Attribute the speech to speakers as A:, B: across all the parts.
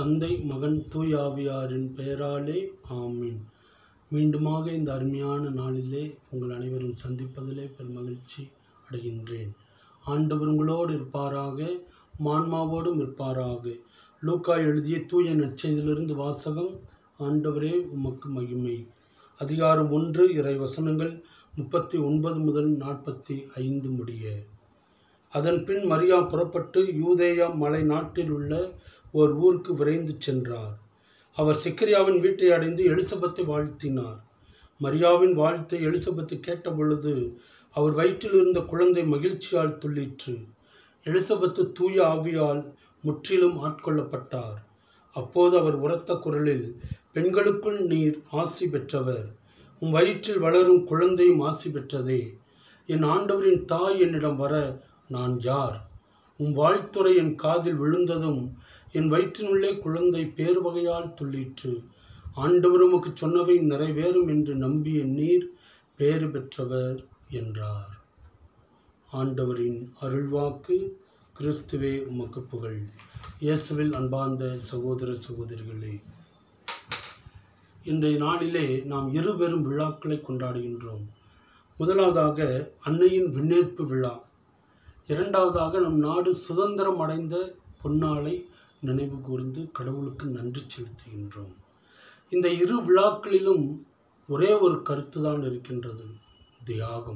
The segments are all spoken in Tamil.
A: தந்தை மகன் தூயாவியாரின் பெயராலே ஆமீன் மீண்டுமாக இந்த அருமையான நாளிலே உங்கள் அனைவரும் சந்திப்பதிலே பெருமகிழ்ச்சி அடைகின்றேன் ஆண்டவர் உங்களோடு இருப்பாராக மான்மாவோடும் இருப்பாராக லூக்கா எழுதிய தூய நற்செய்தியிலிருந்து வாசகம் ஆண்டவரே உமக்கு மகிமை அதிகாரம் ஒன்று இறை வசனங்கள் முப்பத்தி ஒன்பது முதல் நாற்பத்தி ஐந்து முடிய அதன் பின் மரியா புறப்பட்டு யூதேயா மலை நாட்டில் உள்ள ஓர் ஊருக்கு விரைந்து சென்றார் அவர் செக்கரியாவின் வீட்டை அடைந்து எலிசபெத்தை வாழ்த்தினார் மரியாவின் வாழ்த்தை எலிசபெத்து கேட்டபொழுது அவர் வயிற்றில் இருந்த குழந்தை மகிழ்ச்சியால் துள்ளிற்று எலிசபெத்து தூய ஆவியால் முற்றிலும் ஆட்கொள்ளப்பட்டார் அப்போது அவர் உரத்த குரலில் பெண்களுக்குள் நீர் ஆசி பெற்றவர் உம் வயிற்றில் வளரும் குழந்தையும் ஆசி பெற்றதே என் ஆண்டவரின் தாய் என்னிடம் வர நான் யார் உம் வாழ்த்துறை என் காதில் விழுந்ததும் என் வயிற்றினுள்ளே குழந்தை பேர் வகையால் துள்ளிற்று ஆண்டவர் உமக்கு சொன்னவை நிறைவேறும் என்று நம்பிய நீர் பேறு பெற்றவர் என்றார் ஆண்டவரின் அருள்வாக்கு கிறிஸ்துவே உமக்கு புகழ் இயேசுவில் அன்பார்ந்த சகோதர சகோதரிகளே இன்றைய நாளிலே நாம் இரு பெரும் விழாக்களை கொண்டாடுகின்றோம் முதலாவதாக அன்னையின் விண்ணேற்பு விழா இரண்டாவதாக நம் நாடு சுதந்திரம் அடைந்த பொன்னாளை நினைவு கூர்ந்து கடவுளுக்கு நன்றி செலுத்துகின்றோம் இந்த இரு விழாக்களிலும் ஒரே ஒரு கருத்து தான் இருக்கின்றது தியாகம்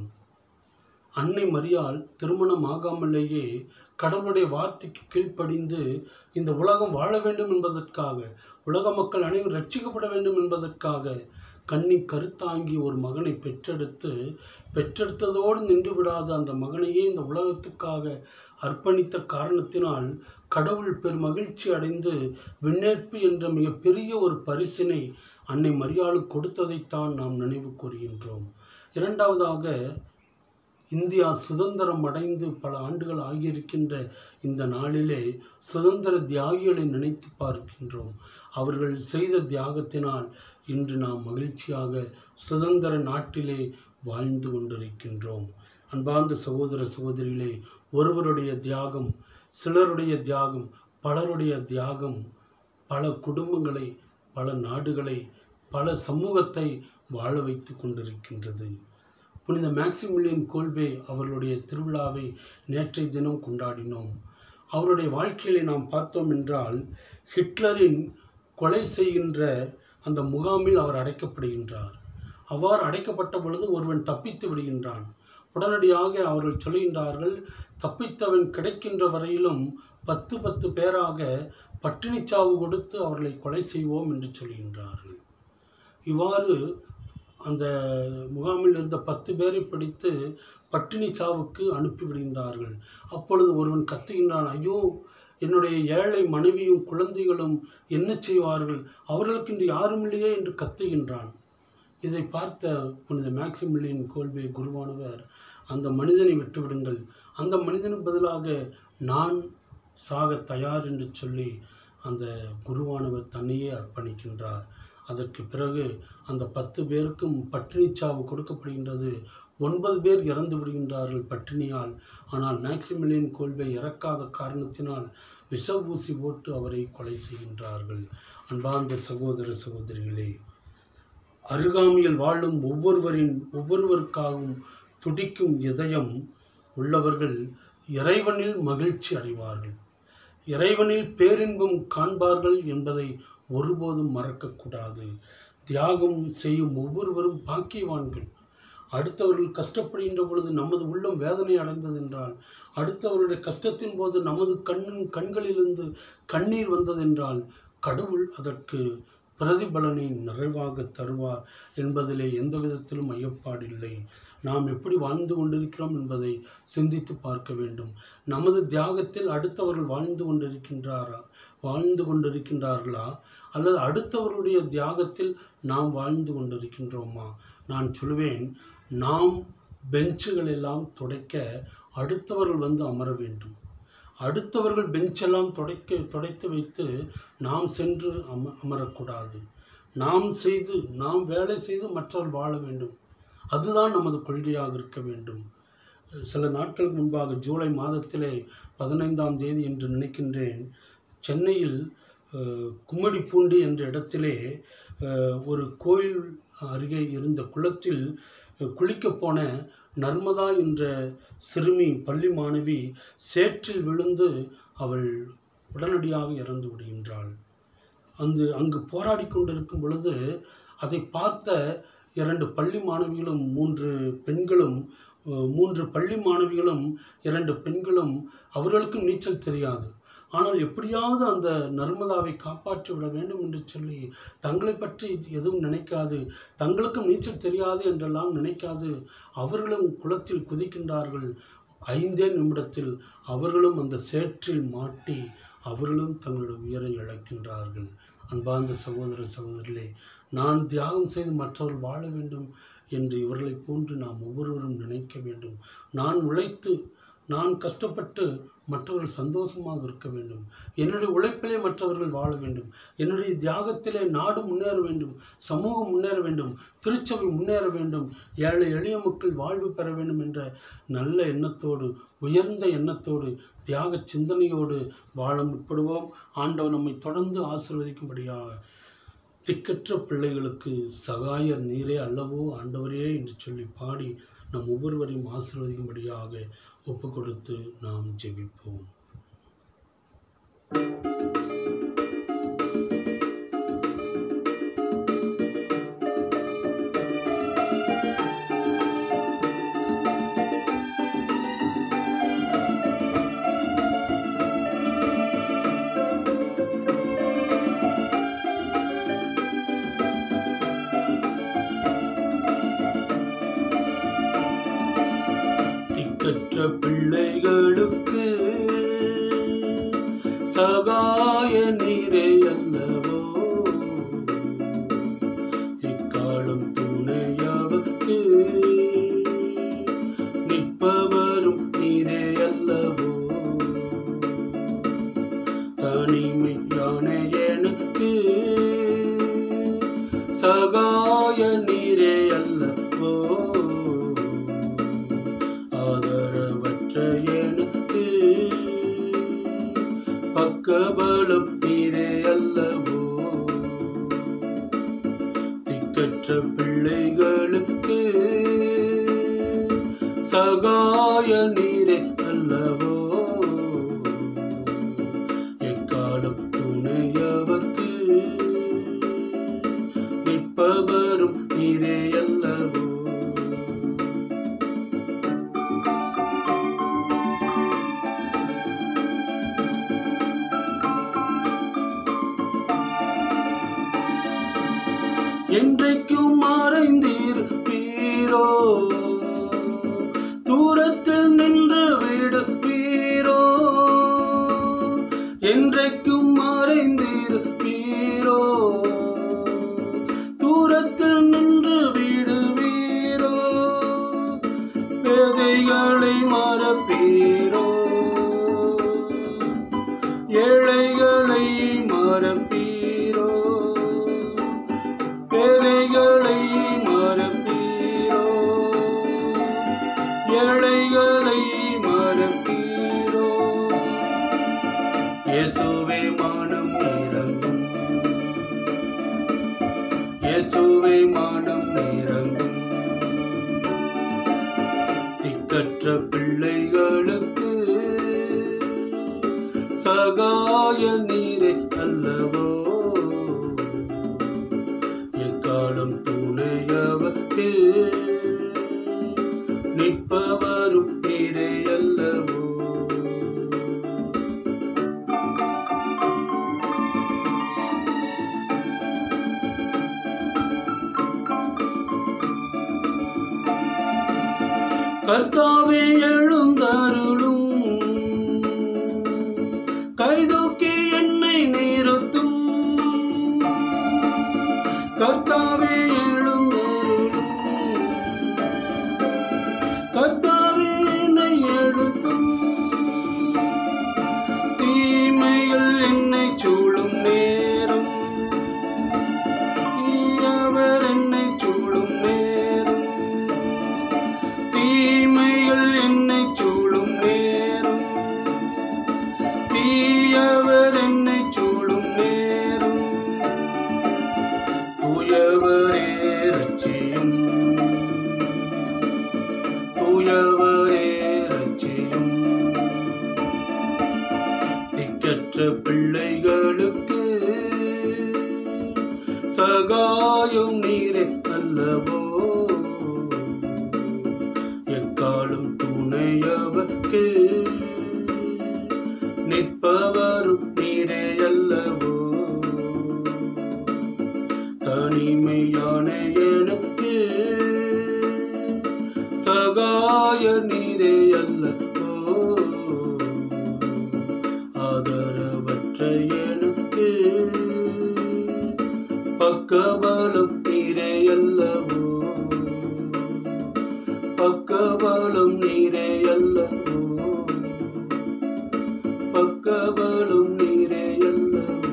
A: அன்னை மரியாள் திருமணம் ஆகாமலேயே கடவுளுடைய வார்த்தைக்கு கீழ்ப்படிந்து இந்த உலகம் வாழ வேண்டும் என்பதற்காக உலக மக்கள் அனைவரும் ரட்சிக்கப்பட வேண்டும் என்பதற்காக கண்ணி கருத்தாங்கி ஒரு மகனை பெற்றெடுத்து பெற்றெடுத்ததோடு நின்று விடாத அந்த மகனையே இந்த உலகத்துக்காக அர்ப்பணித்த காரணத்தினால் கடவுள் பெருமகிழ்ச்சி அடைந்து விண்ணேற்பு என்ற மிகப்பெரிய ஒரு பரிசினை அன்னை மரியாளுக்கு கொடுத்ததைத்தான் நாம் நினைவு கூறுகின்றோம் இரண்டாவதாக இந்தியா சுதந்திரம் அடைந்து பல ஆண்டுகள் ஆகியிருக்கின்ற இந்த நாளிலே சுதந்திர தியாகிகளை நினைத்து பார்க்கின்றோம் அவர்கள் செய்த தியாகத்தினால் இன்று நாம் மகிழ்ச்சியாக சுதந்திர நாட்டிலே வாழ்ந்து கொண்டிருக்கின்றோம் அன்பார்ந்த சகோதர சகோதரிகளே ஒருவருடைய தியாகம் சிலருடைய தியாகம் பலருடைய தியாகம் பல குடும்பங்களை பல நாடுகளை பல சமூகத்தை வாழ வைத்து கொண்டிருக்கின்றது புனித மேக்சிமிலியன் கோல்பே அவர்களுடைய திருவிழாவை நேற்றைய தினம் கொண்டாடினோம் அவருடைய வாழ்க்கையிலே நாம் பார்த்தோம் என்றால் ஹிட்லரின் கொலை செய்கின்ற அந்த முகாமில் அவர் அடைக்கப்படுகின்றார் அவ்வாறு அடைக்கப்பட்ட பொழுது ஒருவன் தப்பித்து விடுகின்றான் உடனடியாக அவர்கள் சொல்கின்றார்கள் தப்பித்தவன் கிடைக்கின்ற வரையிலும் பத்து பத்து பேராக பட்டினிச்சாவு கொடுத்து அவர்களை கொலை செய்வோம் என்று சொல்கின்றார்கள் இவ்வாறு அந்த முகாமில் இருந்த பத்து பேரை பிடித்து பட்டினி சாவுக்கு அனுப்பிவிடுகின்றார்கள் அப்பொழுது ஒருவன் கத்துகின்றான் ஐயோ என்னுடைய ஏழை மனைவியும் குழந்தைகளும் என்ன செய்வார்கள் அவர்களுக்கு இன்று யாரும் இல்லையே என்று கத்துகின்றான் இதை பார்த்த புனித மேக்சிமிலியன் கோல்பே குருவானவர் அந்த மனிதனை விட்டுவிடுங்கள் அந்த மனிதனுக்கு பதிலாக நான் சாக தயார் என்று சொல்லி அந்த குருவானவர் தன்னையே அர்ப்பணிக்கின்றார் அதற்கு பிறகு அந்த பத்து பேருக்கும் பட்டினி சாவு கொடுக்கப்படுகின்றது ஒன்பது பேர் இறந்து விடுகின்றார்கள் பட்டினியால் ஆனால் மேக்சிமிலியன் கோல்பை இறக்காத காரணத்தினால் விஷ ஊசி போட்டு அவரை கொலை செய்கின்றார்கள் அன்பார்ந்த சகோதர சகோதரிகளே அருகாமையில் வாழும் ஒவ்வொருவரின் ஒவ்வொருவருக்காகவும் துடிக்கும் இதயம் உள்ளவர்கள் இறைவனில் மகிழ்ச்சி அடைவார்கள் இறைவனில் பேரின்பம் காண்பார்கள் என்பதை ஒருபோதும் மறக்கக்கூடாது தியாகம் செய்யும் ஒவ்வொருவரும் பாக்கியவான்கள் அடுத்தவர்கள் கஷ்டப்படுகின்ற பொழுது நமது உள்ளம் வேதனை அடைந்ததென்றால் அடுத்தவர்களுடைய கஷ்டத்தின் போது நமது கண்ணின் கண்களிலிருந்து கண்ணீர் வந்ததென்றால் கடவுள் அதற்கு பிரதிபலனை நிறைவாக தருவார் என்பதிலே எந்த விதத்திலும் ஐயப்பாடில்லை நாம் எப்படி வாழ்ந்து கொண்டிருக்கிறோம் என்பதை சிந்தித்து பார்க்க வேண்டும் நமது தியாகத்தில் அடுத்தவர்கள் வாழ்ந்து கொண்டிருக்கின்றாரா வாழ்ந்து கொண்டிருக்கின்றார்களா அல்லது அடுத்தவருடைய தியாகத்தில் நாம் வாழ்ந்து கொண்டிருக்கின்றோமா நான் சொல்வேன் நாம் பெஞ்சுகள் எல்லாம் துடைக்க அடுத்தவர்கள் வந்து அமர வேண்டும் அடுத்தவர்கள் பெஞ்செல்லாம் துடைக்க துடைத்து வைத்து நாம் சென்று அம அமரக்கூடாது நாம் செய்து நாம் வேலை செய்து மற்றவர்கள் வாழ வேண்டும் அதுதான் நமது கொள்கையாக இருக்க வேண்டும் சில நாட்களுக்கு முன்பாக ஜூலை மாதத்திலே பதினைந்தாம் தேதி என்று நினைக்கின்றேன் சென்னையில் அஹ், கும்மிடிப்பூண்டி என்ற இடத்திலே அஹ், ஒரு கோயில் அருகே இருந்த குளத்தில் அஹ், குளிக்கப் போன நர்மதா என்ற சிறுமி பள்ளி மாணவி சேற்றில் விழுந்து அவள் உடனடியாக இறந்து விடுகின்றாள் அங்கு அங்கு போராடி கொண்டிருக்கும் பொழுது அதை பார்த்த இரண்டு பள்ளி மாணவிகளும் மூன்று பெண்களும் அஹ், மூன்று பள்ளி மாணவிகளும் இரண்டு பெண்களும் அவர்களுக்கும் நீச்சல் தெரியாது ஆனால் எப்படியாவது அந்த நர்மதாவை காப்பாற்றி விட வேண்டும் என்று சொல்லி தங்களை பற்றி எதுவும் நினைக்காது தங்களுக்கும் நீச்சல் தெரியாது என்றெல்லாம் நினைக்காது அவர்களும் குளத்தில் குதிக்கின்றார்கள் ஐந்தே நிமிடத்தில் அவர்களும் அந்த சேற்றில் மாட்டி அவர்களும் தங்களுடைய உயிரை இழக்கின்றார்கள் அன்பார்ந்த சகோதர சகோதரிகளே நான் தியாகம் செய்து மற்றவர்கள் வாழ வேண்டும் என்று இவர்களைப் போன்று நாம் ஒவ்வொருவரும் நினைக்க வேண்டும் நான் உழைத்து நான் கஷ்டப்பட்டு மற்றவர்கள் சந்தோஷமாக இருக்க வேண்டும் என்னுடைய உழைப்பிலே மற்றவர்கள் வாழ வேண்டும் என்னுடைய தியாகத்திலே நாடு முன்னேற வேண்டும் சமூகம் முன்னேற வேண்டும் திருச்சபை முன்னேற வேண்டும் ஏழை எளிய மக்கள் வாழ்வு பெற வேண்டும் என்ற நல்ல எண்ணத்தோடு உயர்ந்த எண்ணத்தோடு தியாக சிந்தனையோடு வாழ முற்படுவோம் ஆண்டவர் நம்மை தொடர்ந்து ஆசீர்வதிக்கும்படியாக திக்கற்ற பிள்ளைகளுக்கு சகாயர் நீரே அல்லவோ ஆண்டவரே என்று சொல்லி பாடி நம் ஒவ்வொருவரையும் ஆசீர்வதிக்கும்படியாக ஒப்பு கொடுத்து நாம் ஜெபிப்போம் திக்கற்ற பிள்ளைகளுக்கு சகாய நீரே அல்லவோ இக்காலம் துணையவர்க்கு நிற்பவரும் நீரே அல்லவோ தனிமையான எனக்கு சகாய நீரே அல்லவோ ஆதரவற்ற எனக்கு பக்கபலம் நீரே அல்லவோ திக்கற்ற பிள்ளைகளுக்கு சகாய நீரே அல்லவோ எக்காலம் துணையவர்க்கு நிற்பவரும் நீரே அல்லவோ என்றைக்கும் மறைந்திருப்பீரோ தூரத்தில் நின்று விடுப்பீரோ என்றைக்கும் மறைந்திருப்பீரோ தூரத்தில் நின்று விடுவீரோ பேதைகளை மறப்பீரோ ஏழைகளை மறப்பீரோ பேதைகளை மறப்பீரோ ஏழைகளை மறப்பீரோ இயேசுவே மனம் இறங்கும் இயேசுவே மனம் இறங்கும் திக்கற்ற பிள்ளைகளுக்கு சகாய நீரே அல்லவோ எக்காலம் துணையவர்க்கு நிற்பவரும் நீரே அல்லவோ கர்த்தாவே எழுந்தருளும் கைதூக்கி என்னை நிறுத்தும் கர்த்தாவே எழுந்தருளும் கர்த்தாவே என்னை எழுத்தும் தீமைகள் என்னை சூழும் நேரம் அவர் என்னை சூழும் நேரம் தீமைகள் என்னை சூழும் நேரம் தீயவர் பிள்ளைகளுக்கு சகாயம் நீரே அல்லவோ எக்காலும் துணையவர்க்கு நிற்பவரும் நீரே அல்லவோ தனிமையான எனக்கு சகாய நீரே அல்லவோ ஆதரவற்ற எனக்கு பக்கபலம் நீரே அல்லவோ பக்கபலம் நீரே அல்லவோ பக்கபலம் நீரே அல்லவோ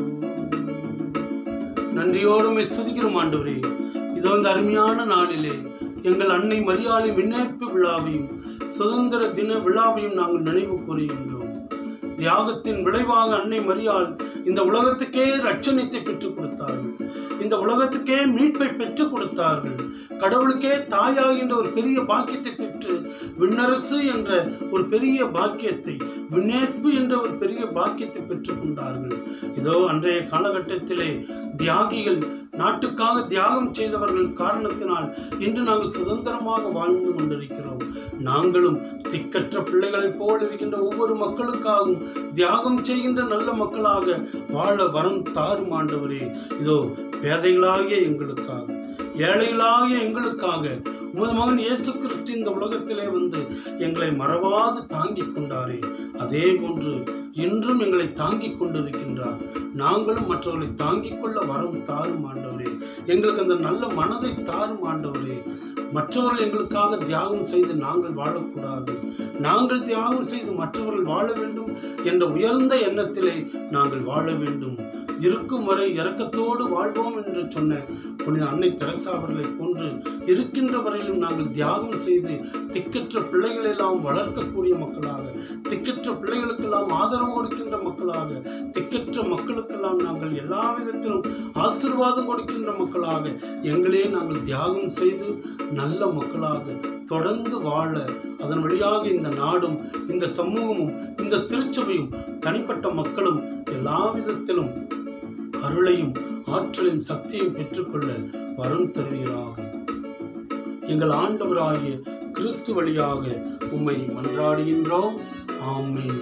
A: நன்றியோடு உம்மை ஸ்துதிக்கிறோம் ஆண்டவரே இதோ இந்த அருமையான நாளிலே எங்கள் அன்னை மரியாதை விண்ணேற்பு விழாவையும் சுதந்திர தின விழாவையும் நாங்கள் நினைவு கூறுகின்றோம் தியாகத்தின் விளைவாக அன்னை மரியாள் இந்த உலகத்துக்கே ரட்சணித்தை பெற்றுக் கொடுத்தார்கள் இந்த உலகத்துக்கே மீட்பை பெற்றுக் கொடுத்தார்கள் கடவுளுக்கே தாயாகின்ற ஒரு பெரிய பாக்கியத்தை பெற்று விண்ணரசு என்ற ஒரு பெரிய பாக்கியத்தை விண்ணேற்பு என்ற ஒரு பெரிய பாக்கியத்தை பெற்றுக் கொண்டார்கள் இதோ அன்றைய காலகட்டத்திலே தியாகிகள் நாட்டுக்காக தியாகம் செய்தவர்கள் காரணத்தினால் இன்று நாங்கள் சுதந்திரமாக வாழ்ந்து கொண்டிருக்கிறோம் நாங்களும் திக்கற்ற பிள்ளைகளைப் போல் இருக்கின்ற ஒவ்வொரு மக்களுக்காகவும் தியாகம் செய்கின்ற நல்ல மக்களாக வாழ வரம் தாரும் ஆண்டவரே இதோ பேதைகளாகிய எங்களுக்காக ஏழைகளாகிய எங்களுக்காக உமது மகன் இயேசு கிறிஸ்து இந்த உலகத்திலே வந்து எங்களை மறவாது தாங்கிக் கொண்டாரே அதே போன்று இன்றும் எங்களை தாங்கிக் கொண்டிருக்கின்றார் நாங்களும் மற்றவர்களை தாங்கிக் கொள்ள வரம் தாரும் ஆண்டவரே எங்களுக்கு அந்த நல்ல மனதை தாரும் ஆண்டவரே மற்றவர்கள் எங்களுக்காக தியாகம் செய்து நாங்கள் வாழக்கூடாது நாங்கள் தியாகம் செய்து மற்றவர்கள் வாழ வேண்டும் என்ற உயர்ந்த எண்ணத்திலே நாங்கள் வாழ வேண்டும் இருக்கும் வரை இரக்கத்தோடு வாழ்வோம் என்று சொன்ன புனித அன்னை தெரசா அவர்களை போன்று இருக்கின்ற வரையிலும் நாங்கள் தியாகம் செய்து திக்கற்ற பிள்ளைகளை எல்லாம் வளர்க்கக்கூடிய மக்களாக திக்கற்ற பிள்ளைகளுக்கெல்லாம் ஆதரவு கொடுக்கின்ற மக்களாக திக்கற்ற மக்களுக்கெல்லாம் நாங்கள் எல்லா விதத்திலும் ஆசீர்வாதம் கொடுக்கின்ற மக்களாக எங்களே நாங்கள் தியாகம் செய்து நல்ல மக்களாக தொடர்ந்து வாழ அதன் வழியாக இந்த நாடும் இந்த சமூகமும் இந்த திருச்சபையும் தனிப்பட்ட மக்களும் எல்லா விதத்திலும் அருளையும் ஆற்றலின் சக்தியையும் பெற்றுக்கொள்ள வரம் தருவீராக எங்கள் ஆண்டவராகிய கிறிஸ்து வழியாக உம்மை மன்றாடுகின்றோம் ஆமென்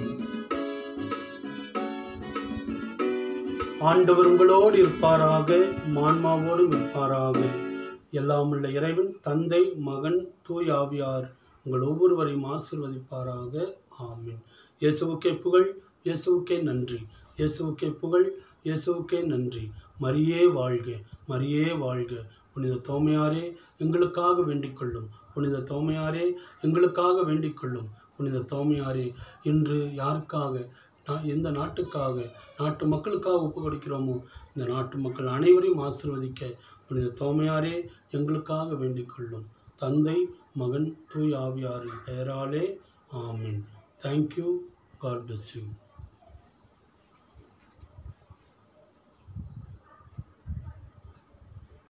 A: ஆண்டவர் உங்களோடு இருப்பாராக மான்மாவோடும் இருப்பாராக எல்லாம் உள்ள இறைவன் தந்தை மகன் தூய் ஆவியார் உங்கள் ஒவ்வொருவரையும் ஆசிர்வதிப்பாராக ஆமென் இயேசுவுக்கே புகழ் இயேசுவுக்கே நன்றி இயேசுவுக்கே புகழ் இயேசுவுக்கே நன்றி மரியே வாழ்க மரியே வாழ்க புனித தோமையாரே எங்களுக்காக வேண்டிக் கொள்ளும் புனித தோமையாரே எங்களுக்காக வேண்டிக் கொள்ளும் புனித தோமையாரே இன்று யாருக்காக நான் எந்த நாட்டுக்காக நாட்டு மக்களுக்காக ஒப்பு கொடுக்கிறோமோ இந்த நாட்டு மக்கள் அனைவரையும் ஆசிர்வதிக்க புனித தோமையாரே எங்களுக்காக வேண்டிக் கொள்ளும் தந்தை மகன் தூய் ஆவியாரின் பெயராலே ஆமீன் தேங்க்யூ காட் bless யூ